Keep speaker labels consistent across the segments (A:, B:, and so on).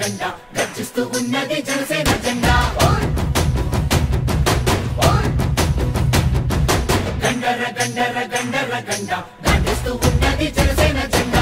A: గండ గర్జిస్తూ ఉన్నది జనసేన జెండా గండర గండర గండర గండ గర్జిస్తూ ఉన్నది జనసేన జెండా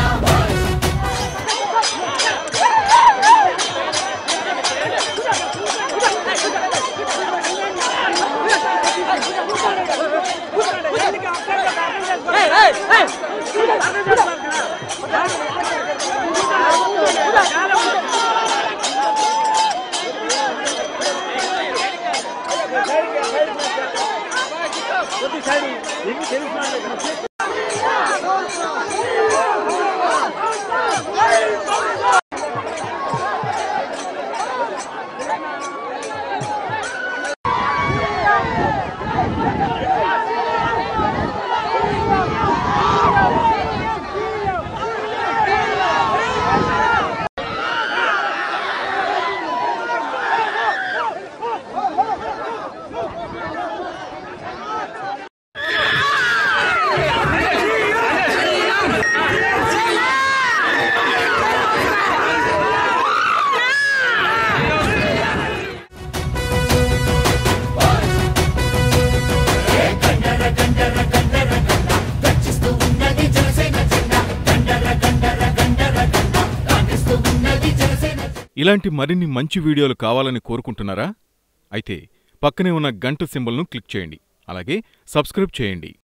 A: గండర గండర గండర గండ గర్జిస్తూ ఉన్నది జనసేన జెండా గండర గండర గండర గండ గర్జిస్తూ ఉన్నది జనసేన జెండా
B: ఇలాంటి మరిన్ని మంచి వీడియోలు కావాలని కోరుకుంటున్నారా అయితే పక్కనే ఉన్న గంట సింబల్ను క్లిక్ చేయండి అలాగే సబ్స్క్రైబ్ చేయండి